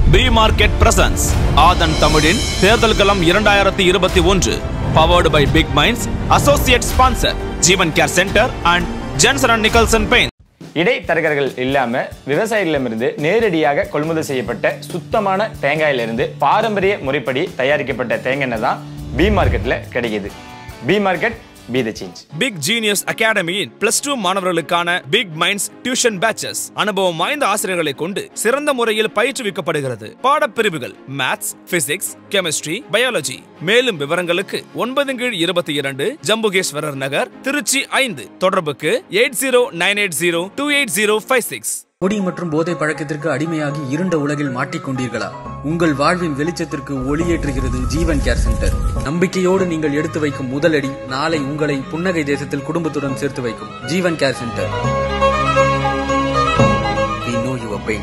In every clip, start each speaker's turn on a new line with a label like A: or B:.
A: B market presence ஆதன் தமிழின் தேர்தல் களம் இரண்டாயிரத்தி இருபத்தி ஒன்று powered by big minds associate sponsor Jeevan care centre and Jensen and Nicholson paint
B: இடைத்தரகர்கள் இல்லாம விவசாயிகளிடமிருந்து நேரடியாக கொள்முதல் செய்யப்பட்ட சுத்தமான தேங்காயிலிருந்து பாரம்பரிய முறைப்படி தயாரிக்கப்பட்ட தேங்காய் எண்ணெய் தான் பி மார்க்கெட்ல கிடைக்குது B market B the change
A: big genius அகாடமியின் பிளஸ் டூ மாணவர்களுக்கான பிக் மைண்ட்ஸ் டியூஷன் பேச்சஸ் அனுபவம் வாய்ந்த ஆசிரியர்களை கொண்டு சிறந்த முறையில் பயிற்றுவிக்கப்படுகிறது பாடப்பிரிவுகள் மேத்ஸ் பிசிக்ஸ் கெமிஸ்ட்ரி பயாலஜி மேலும் விவரங்களுக்கு ஒன்பது கீழ் இருபத்தி இரண்டு ஜம்புகேஸ்வரர் நகர் திருச்சி ஐந்து தொடர்புக்கு eight zero nine eight zero two eight zero five six
C: குடி மற்றும் போதை பழக்கத்திற்கு அடிமையாகி இருண்ட உலகில் மாட்டிக்கொண்டீர்களா உங்கள் வாழ்வின் வெளிச்சத்திற்கு ஒளியேற்றுகிறது ஜீவன் கேர் சென்டர் நம்பிக்கையோடு நீங்கள் எடுத்து வைக்கும் முதலடி நாளை உங்களை புன்னகை தேசத்தில் குடும்பத்துடன் சேர்த்து வைக்கும் Jeevan care centre We know your pain.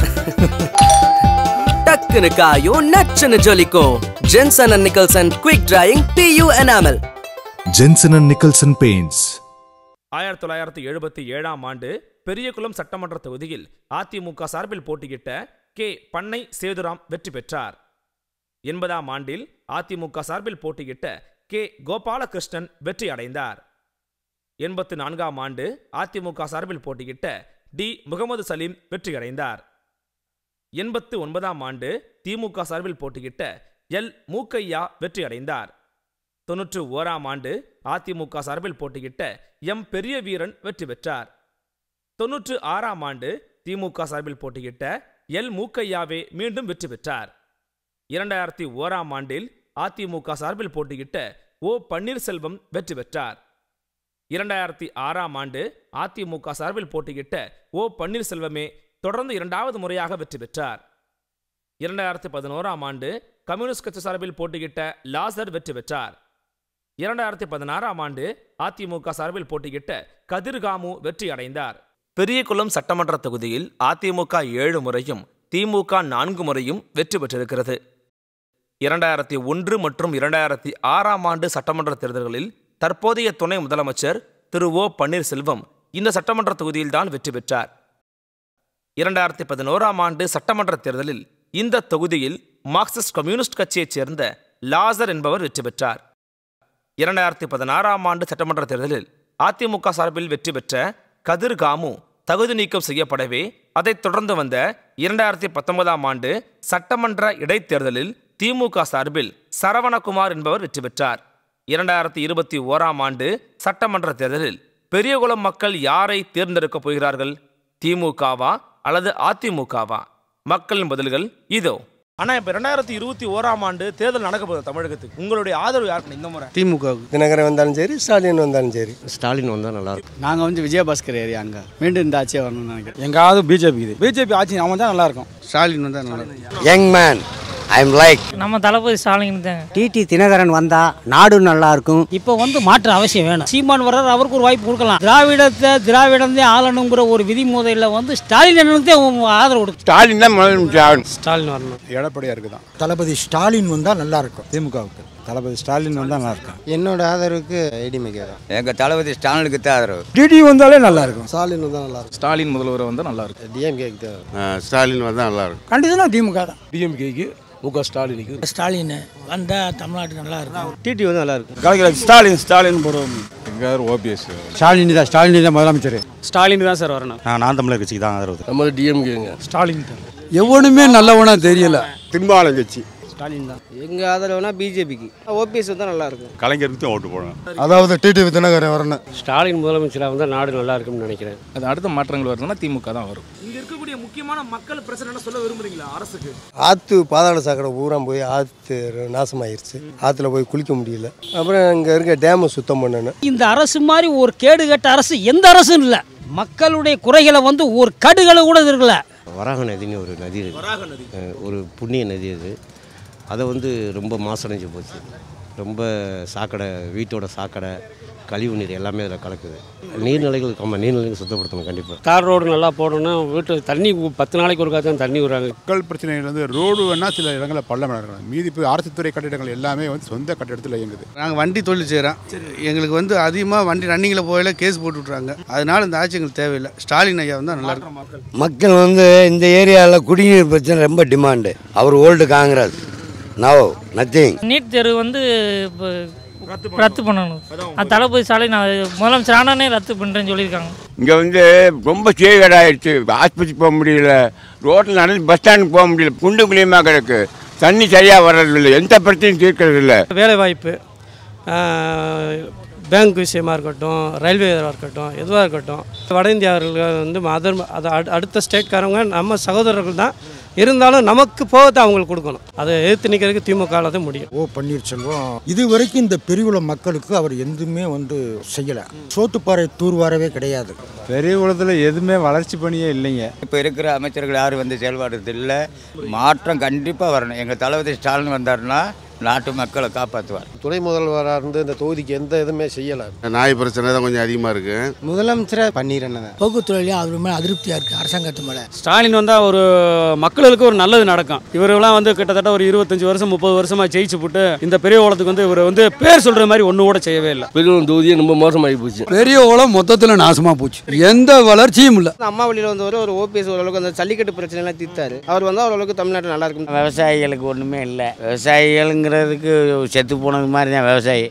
D: டக்குனு காயும் நச்சுன்னு ஜொலிக்கும் Jensen and Nicholson quick drying PU enamel
E: Jensen and Nicholson Paints.
A: ஆயிரத்தி தொள்ளாயிரத்தி எழுபத்தி ஏழாம் ஆண்டு பெரியகுளம் சட்டமன்ற தொகுதியில் அதிமுக சார்பில் போட்டியிட்ட கே பண்ணை சேதுராம் வெற்றி பெற்றார் எண்பதாம் ஆண்டில் அதிமுக சார்பில் போட்டியிட்ட கே கோபாலகிருஷ்ணன் வெற்றி அடைந்தார் எண்பத்து நான்காம் ஆண்டு அதிமுக சார்பில் போட்டியிட்ட டி முகமது சலீம் வெற்றியடைந்தார் எண்பத்து ஒன்பதாம் ஆண்டு திமுக சார்பில் போட்டியிட்ட எல் மூக்கையா வெற்றியடைந்தார் தொன்னூற்று ஓராம் ஆண்டு அதிமுக சார்பில் போட்டியிட்ட எம் பெரிய வீரன் வெற்றி பெற்றார் தொன்னூற்று ஆறாம் ஆண்டு திமுக சார்பில் போட்டியிட்ட எல் மூக்கையாவே மீண்டும் வெற்றி பெற்றார் இரண்டாயிரத்தி ஓராம் ஆண்டில் அதிமுக சார்பில் போட்டியிட்ட ஓ பன்னீர்செல்வம் வெற்றி பெற்றார் இரண்டாயிரத்தி ஆறாம் ஆண்டு அதிமுக சார்பில் போட்டியிட்ட ஓ பன்னீர்செல்வமே தொடர்ந்து இரண்டாவது முறையாக வெற்றி பெற்றார் இரண்டாயிரத்தி பதினோராம் ஆண்டு கம்யூனிஸ்ட் கட்சி சார்பில் போட்டியிட்ட லாசர் வெற்றி பெற்றார் இரண்டாயிரத்தி பதினாறாம் ஆண்டு அதிமுக சார்பில் போட்டியிட்ட கதிர்காமு வெற்றி அடைந்தார் பெரியகுளம் சட்டமன்ற தொகுதியில் அதிமுக ஏழு முறையும் திமுக நான்கு முறையும் வெற்றி பெற்றிருக்கிறது இரண்டாயிரத்தி ஒன்று மற்றும் இரண்டாயிரத்தி ஆறாம் ஆண்டு சட்டமன்ற தேர்தல்களில் தற்போதைய துணை முதலமைச்சர் திரு ஓ பன்னீர்செல்வம் இந்த சட்டமன்ற தொகுதியில்தான் வெற்றி பெற்றார் இரண்டாயிரத்தி பதினோராம் ஆண்டு சட்டமன்ற தேர்தலில் இந்த தொகுதியில் மார்க்சிஸ்ட் கம்யூனிஸ்ட் கட்சியைச் சேர்ந்த லாசர் என்பவர் வெற்றி பெற்றார் இரண்டாயிரத்தி பதினாறாம் ஆண்டு சட்டமன்ற தேர்தலில் அதிமுக சார்பில் வெற்றி பெற்ற கதிர்காமு தகுதி நீக்கம் செய்யப்படவே அதைத் தொடர்ந்து வந்த இரண்டாயிரத்தி பத்தொன்பதாம் ஆண்டு சட்டமன்ற இடைத்தேர்தலில் திமுக சார்பில் சரவணகுமார் என்பவர் வெற்றி பெற்றார் இரண்டாயிரத்தி இருபத்தி ஓராம் ஆண்டு சட்டமன்ற தேர்தலில் பெரியகுளம் மக்கள் யாரை தேர்ந்தெடுக்கப் போகிறார்கள் திமுகவா அல்லது அதிமுகவா மக்களின் பதில்கள் இதோ ஆனா இப்ப ரெண்டாயிரத்தி இருபத்தி ஓராம் ஆண்டு தேர்தல் நடக்க போகுது தமிழகத்துக்கு உங்களுடைய ஆதரவு யாருக்கு இந்த முறை
F: திமுக
G: தினகரன் வந்தாலும் சரி ஸ்டாலின் வந்தாலும் சரி
F: ஸ்டாலின் வந்தால் நல்லா இருக்கும்
H: நாங்கள் வந்து விஜயபாஸ்கர் ஏரியா அங்கே மீண்டும் இந்த ஆட்சியாக வரணும்னு நினைக்கிறேன்
I: எங்காவது பிஜேபி இது பிஜேபி ஆட்சி அவன் தான் நல்லா இருக்கும்
F: ஸ்டாலின் வந்தால் நல்லா இருக்கும்
G: young man I am like
J: நம்ம தளபதி ஸ்டாலின் தாங்க
K: டிடி தினகரன் வந்தா நாடு நல்லா இருக்கும்
J: இப்போ வந்து மாற்று அவசியம் வேணும் சீமான் வர்றாரு அவருக்கு ஒரு வாய்ப்பு கொடுக்கலாம் திராவிடத்தை திராவிடந்தே ஆளணுங்கிற ஒரு விதிமுறையில் வந்து ஸ்டாலின் அண்ணனுக்கு தான் ஆதரவு கொடுக்கும்
F: ஸ்டாலின் தான் முதலமைச்சர்
J: ஸ்டாலின் வரணும்
I: எடப்பாடியாருக்கு தான்
G: தளபதி ஸ்டாலின் வந்தால் நல்லா இருக்கும்
I: திமுகவுக்கு தளபதி ஸ்டாலின் வந்தால் நல்லா இருக்கும்
G: என்னோட ஆதரவுக்கு ஐடிமிகே தான்
F: எங்கள் தளபதி ஸ்டாலினுக்கு தான் ஆதரவு
I: டிடி வந்தாலே நல்லா இருக்கும்
G: ஸ்டாலின் வந்தால் நல்லா இருக்கும்
I: ஸ்டாலின் முதல்வர் வந்தால் நல்லா இருக்கும்
G: டிஎம்கேக்கு தான்
F: ஸ்டாலின் வந்தால் நல்லா இருக்கும்
I: கண்டிப்பாக திமுக தான் டிஎம்கேக்கு முக ஸ்டாலினுக்கு
J: ஸ்டாலின் வந்தால் தமிழ்நாடு நல்லா இருக்கும்
F: டிடி வந்து நல்லா இருக்கும்
I: கலைஞர் ஸ்டாலின் ஸ்டாலின் போடுவோம்
E: எங்காவது ஓபிஎஸ்
I: ஸ்டாலின் தான் ஸ்டாலின் தான் முதலமைச்சர்
H: ஸ்டாலின் தான் சார் வரணும்
E: நான் நான் தமிழர் கட்சிக்கு தான் ஆதரவு
F: நம்ம டிஎம்கேங்க
I: ஸ்டாலின் எவனுமே நல்லவனா தெரியல
F: திம்பாலம் கட்சி
H: ஸ்டாலின் தான்
K: எங்க ஆதரவுனா பிஜேபிக்கு ஓபிஎஸ் வந்தா நல்லா இருக்கும்
E: கலைஞருக்கு தான் ஓட்டு போடுவேன்
G: அதாவது டிடிவி தினகரன் வரணும்
H: ஸ்டாலின் முதலமைச்சராக வந்தால் நாடு நல்லா இருக்கும்னு நினைக்கிறேன்
I: அது அடுத்த மாற்றங்கள் வருதுன்னா திமுக தான் வரும்
A: இங்க இருக்கக்கூடிய முக்கியமான மக்கள் பிரச்சனை சொல்ல விரும்புறீங்களா அரசுக்கு
G: ஆற்று பாதாள சாக்கடை பூரா போய் ஆற்று நாசமாயிருச்சு ஆற்றுல போய் குளிக்க முடியல அப்புறம் இங்கே இருக்க டேமை சுத்தம் பண்ணணும்
J: இந்த அரசு மாதிரி ஒரு கேடு கட்ட அரசு எந்த அரசும் இல்லை மக்களுடைய குறைகளை வந்து ஒரு கடுகளை கூட இருக்கல
F: வராக நதின்னு ஒரு நதி இருக்கு அஹ் ஒரு புண்ணிய நதி அது அதை வந்து ரொம்ப மாசடைஞ்சு போச்சு ரொம்ப சாக்கடை வீட்டோட சாக்கடை கழிவு நீர் எல்லாமே அதில் கலக்குது நீர்நிலைகள் ஆமாம் நீர்நிலைகள் சுத்தப்படுத்தணும் கண்டிப்பாக
H: தார் ரோடு நல்லா போடணும் வீட்டு தண்ணி கு- பத்து நாளைக்கு ஒருக்கா தான் தண்ணி விடுறாங்க
E: மக்கள் பிரச்சனைகள் வந்து ரோடு வேணா சில இடங்களில் பள்ளம் நடக்கிறாங்க மீதி இப்போ அரசு துறை கட்டிடங்கள் எல்லாமே வந்து சொந்த கட்டிடத்தில் இயங்குது
I: நாங்கள் வண்டி தொழில் செய்கிறோம் எங்களுக்கு வந்து அதிகமாக வண்டி ரன்னிங்கில் போயில கேஸ் போட்டு விட்றாங்க அதனால இந்த ஆட்சி எங்களுக்கு தேவையில்லை ஸ்டாலின் ஐயா வந்தால் நல்லா இருக்கும்
G: மக்கள் வந்து இந்த ஏரியாவில் குடிநீர் பிரச்சனை ரொம்ப டிமாண்டு அவர் old Congress now nothing
J: NEET தேர்வு வந்து இப்போ ரத்து பண்ணணும் அது தளபதி ஸ்டாலின் நான் முதலமைச்சர் ஆனானே ரத்து பண்ணுறேன்னு சொல்லியிருக்காங்க
L: இங்கே வந்து ரொம்ப சீர்கேடாயிடுச்சு ஆஸ்பத்திரி போக முடியல ரோட்டில் நடந்து பஸ் ஸ்டாண்டுக்கு போக முடியல குண்டு குழியமாக கிடக்கு தண்ணி சரியாக வர்றதில்லை எந்த பிரச்சனையும் தீர்க்கறது இல்லை
K: வேலை வாய்ப்பு பேங்க் விஷயமா இருக்கட்டும் ரயில்வே இருக்கட்டும் எதுவாக இருக்கட்டும் வட இந்தியாவர்கள் வந்து அதர் அது அடு- அடுத்த ஸ்டேட்காரங்க நம்ம சகோதரர்கள் தான் இருந்தாலும் நமக்கு போகத்தை அவங்களுக்கு கொடுக்கணும் அதை எதிர்த்து நிற்கிறதுக்கு திமுகவில் தான் முடியும்
I: ஓ பன்னீர்செல்வம் இது வரைக்கும் இந்த பெரியகுள மக்களுக்கு அவர் எதுவுமே வந்து செய்யலை சோத்துப்பாறை தூர்வாரவே கிடையாது
M: பெரிய குளத்தில் எதுவுமே வளர்ச்சி பணியே இல்லைங்க
N: இப்போ இருக்கிற அமைச்சர்கள் யாரும் வந்து செயல்படுறது இல்லை மாற்றம் கண்டிப்பாக வரணும் எங்கள் தளபதி ஸ்டாலின் வந்தாருன்னா நாட்டு மக்களை காப்பாற்றுவார்
F: துணை முதல்வராக இருந்து இந்த தொகுதிக்கு எந்த இதுவுமே செய்யலை
E: நாய் பிரச்சனை தான் கொஞ்சம் அதிகமாக இருக்கு
K: முதலமைச்சரை பன்னீரன்
J: போக்குத்துறையிலையும் அவர் மேலே அதிருப்தியாக இருக்குது அரசாங்கத்து மேலே
H: ஸ்டாலின் வந்தால் ஒரு மக்களுக்கு ஒரு நல்லது நடக்கும் இவரெல்லாம் வந்து கிட்டத்தட்ட ஒரு இருபத்தஞ்சு வருஷம் முப்பது வருஷமா ஜெயிச்சு போட்டு இந்த பெரிய குளத்துக்கு வந்து இவர் வந்து பேர் சொல்ற மாதிரி ஒன்று கூட செய்யவே இல்லை
F: பெரியகுளம் தொகுதியே ரொம்ப மோசமாகி போச்சு
I: பெரிய குளம் மொத்தத்தில் நாசமாக போச்சு எந்த வளர்ச்சியும் இல்லை
K: அம்மா வழியில் வந்தவர் ஒரு ஓபிஎஸ் ஓரளவுக்கு அந்த ஜல்லிக்கட்டு பிரச்சனைலாம் தீர்த்தாரு அவர் வந்து ஓரளவுக்கு தமிழ்நாட்டில் நல்லா இருக்கும்
N: விவசாயிகளுக்கு ஒன்றுமே இல்லை விவசாயிகளுங்கிறதுக்கு செத்து போனது மாதிரி தான் விவசாயி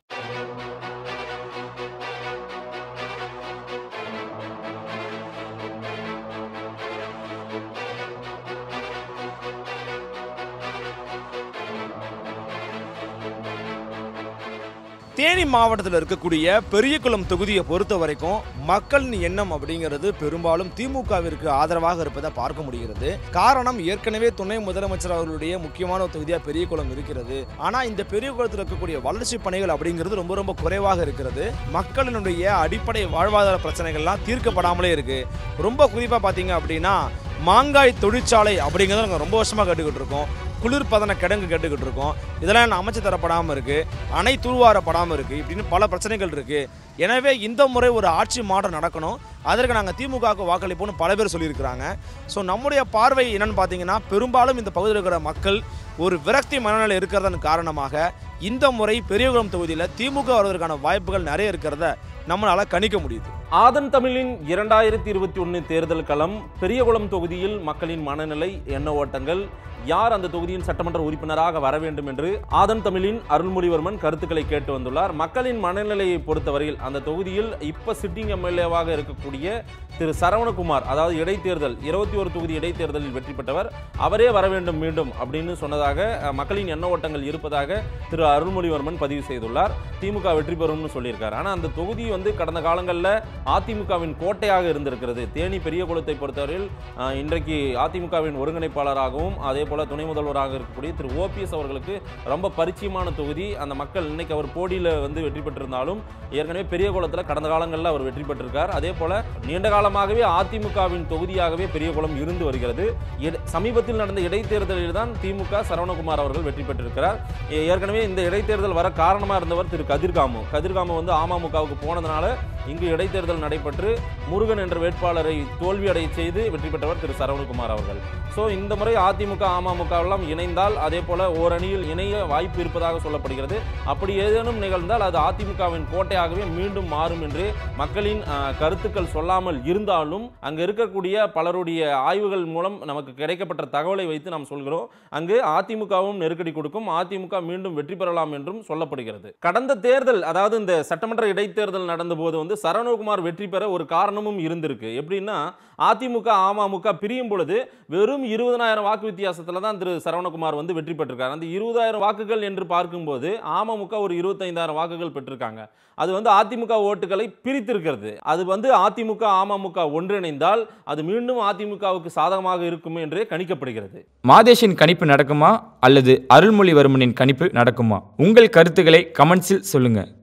A: தேனி மாவட்டத்தில் இருக்கக்கூடிய பெரியகுளம் தொகுதியை பொறுத்த வரைக்கும் மக்களின் எண்ணம் அப்படிங்கிறது பெரும்பாலும் திமுகவிற்கு ஆதரவாக இருப்பதை பார்க்க முடிகிறது காரணம் ஏற்கனவே துணை முதலமைச்சர் அவர்களுடைய முக்கியமான ஒரு தொகுதியாக பெரியகுளம் இருக்கிறது ஆனால் இந்த பெரியகுளத்தில் இருக்கக்கூடிய வளர்ச்சி பணிகள் அப்படிங்கிறது ரொம்ப ரொம்ப குறைவாக இருக்கிறது மக்களினுடைய அடிப்படை வாழ்வாதார பிரச்சனைகள்லாம் தீர்க்கப்படாமலே இருக்கு ரொம்ப குறிப்பாக பார்த்தீங்க அப்படின்னா மாங்காய் தொழிற்சாலை அப்படிங்கிறத நாங்கள் ரொம்ப வருஷமாக கேட்டுக்கிட்டு இருக்கோம் குளிர்பதன கிடங்கு கேட்டுக்கிட்டு இருக்கோம் இதெல்லாம் இன்னும் அமைச்சு தரப்படாமல் இருக்குது அணை தூர்வாரப்படாமல் இருக்குது இப்படின்னு பல பிரச்சனைகள் இருக்குது எனவே இந்த முறை ஒரு ஆட்சி மாற்றம் நடக்கணும் அதற்கு நாங்கள் திமுகவுக்கு வாக்களிப்போம்னு பல பேர் சொல்லியிருக்கிறாங்க ஸோ நம்முடைய பார்வை என்னன்னு பார்த்தீங்கன்னா பெரும்பாலும் இந்த பகுதியில் இருக்கிற மக்கள் ஒரு விரக்தி மனநிலை இருக்கிறதன் காரணமாக இந்த முறை பெரியகுளம் தொகுதியில் திமுக வருவதற்கான வாய்ப்புகள் நிறைய இருக்கிறத நம்மளால கணிக்க முடியுது
O: ஆதன் தமிழின் இரண்டாயிரத்தி இருபத்தி ஒன்று தேர்தல் களம் பெரியகுளம் தொகுதியில் மக்களின் மனநிலை எண்ண ஓட்டங்கள் யார் அந்த தொகுதியின் சட்டமன்ற உறுப்பினராக வர வேண்டும் என்று ஆதன் தமிழின் அருள்மொழிவர்மன் கருத்துக்களை கேட்டு வந்துள்ளார் மக்களின் மனநிலையை பொறுத்தவரையில் அந்த தொகுதியில் இப்ப சிட்டிங் எம்எல்ஏவாக இருக்கக்கூடிய திரு சரவணகுமார் அதாவது இடைத்தேர்தல் இருபத்தி ஒரு தொகுதி இடைத்தேர்தலில் வெற்றி பெற்றவர் அவரே வர வேண்டும் மீண்டும் அப்படின்னு சொன்னதாக அஹ், மக்களின் எண்ண ஓட்டங்கள் இருப்பதாக திரு அருள்மொழிவர்மன் பதிவு செய்துள்ளார் திமுக வெற்றி பெறும்னு சொல்லியிருக்காரு ஆனால் அந்த தொகுதி வந்து கடந்த காலங்களில் அதிமுகவின் கோட்டையாக இருந்திருக்கிறது தேனி பெரிய குளத்தை பொறுத்தவரையில் அஹ், இன்றைக்கு அதிமுகவின் ஒருங்கிணைப்பாளராகவும் அதே போல துணை முதல்வராக இருக்கக்கூடிய திரு ஓபிஎஸ் அவர்களுக்கு ரொம்ப பரிச்சயமான தொகுதி அந்த மக்கள் இன்னைக்கு அவர் போடியில் வந்து வெற்றி பெற்றிருந்தாலும் ஏற்கனவே பெரிய குளத்தில் கடந்த காலங்களில் அவர் வெற்றி பெற்றிருக்கார் அதே போல நீண்ட காலமாகவே அதிமுகவின் தொகுதியாகவே பெரிய குளம் இருந்து வருகிறது இட- சமீபத்தில் நடந்த இடைத்தேர்தலில் தான் திமுக சரவணகுமார் அவர்கள் வெற்றி பெற்றிருக்கிறார் ஏ- ஏற்கனவே இந்த இடைத்தேர்தல் வர காரணமாக இருந்தவர் திரு கதிர்காமு கதிர்காமு வந்து அமமுகவுக்கு போனதுனால இங்கு இடைத்தேர்தல் நடைபெற்று முருகன் என்ற வேட்பாளரை தோல்வியடைய செய்து வெற்றி பெற்றவர் திரு சரவணகுமார் அவர்கள் ஸோ இந்த முறை அதிமுக அமமுக எல்லாம் இணைந்தால் அதே போல ஓரணியில் இணைய வாய்ப்பு இருப்பதாக சொல்லப்படுகிறது அப்படி ஏதேனும் நிகழ்ந்தால் அது அதிமுகவின் கோட்டையாகவே மீண்டும் மாறும் என்று மக்களின் அஹ், கருத்துக்கள் சொல்லாமல் இருந்தாலும் அங்கு இருக்கக்கூடிய பலருடைய ஆய்வுகள் மூலம் நமக்கு கிடைக்கப்பட்ட தகவலை வைத்து நாம் சொல்கிறோம் அங்கு அதிமுகவும் நெருக்கடி கொடுக்கும் அதிமுக மீண்டும் வெற்றி பெறலாம் என்றும் சொல்லப்படுகிறது கடந்த தேர்தல் அதாவது இந்த சட்டமன்ற இடைத்தேர்தல் நடந்தபோது வந்து சரவணகுமார் வெற்றி பெற ஒரு காரணமும் இருந்திருக்கு எப்படின்னா அதிமுக அமமுக பிரியும் பொழுது வெறும் இருபதனாயிரம் வாக்கு வித்தியாசத்தில் தான் திரு சரவணகுமார் வந்து வெற்றி பெற்றிருக்காரு அந்த இருபதாயிரம் வாக்குகள் என்று பார்க்கும்போது அமமுக ஒரு இருபத்தைந்தாயிரம் வாக்குகள் பெற்றிருக்காங்க அது வந்து அதிமுக ஓட்டுகளை பிரித்திருக்கிறது அது வந்து அதிமுக அமமுக ஒன்றிணைந்தால் அது மீண்டும் அதிமுகவுக்கு சாதகமாக இருக்கும் என்றே கணிக்கப்படுகிறது
B: மாதேஷின் கணிப்பு நடக்குமா அல்லது அருள்மொழிவர்மனின் கணிப்பு நடக்குமா உங்கள் கருத்துக்களை கமெண்ட்ஸில் சொல்லுங்க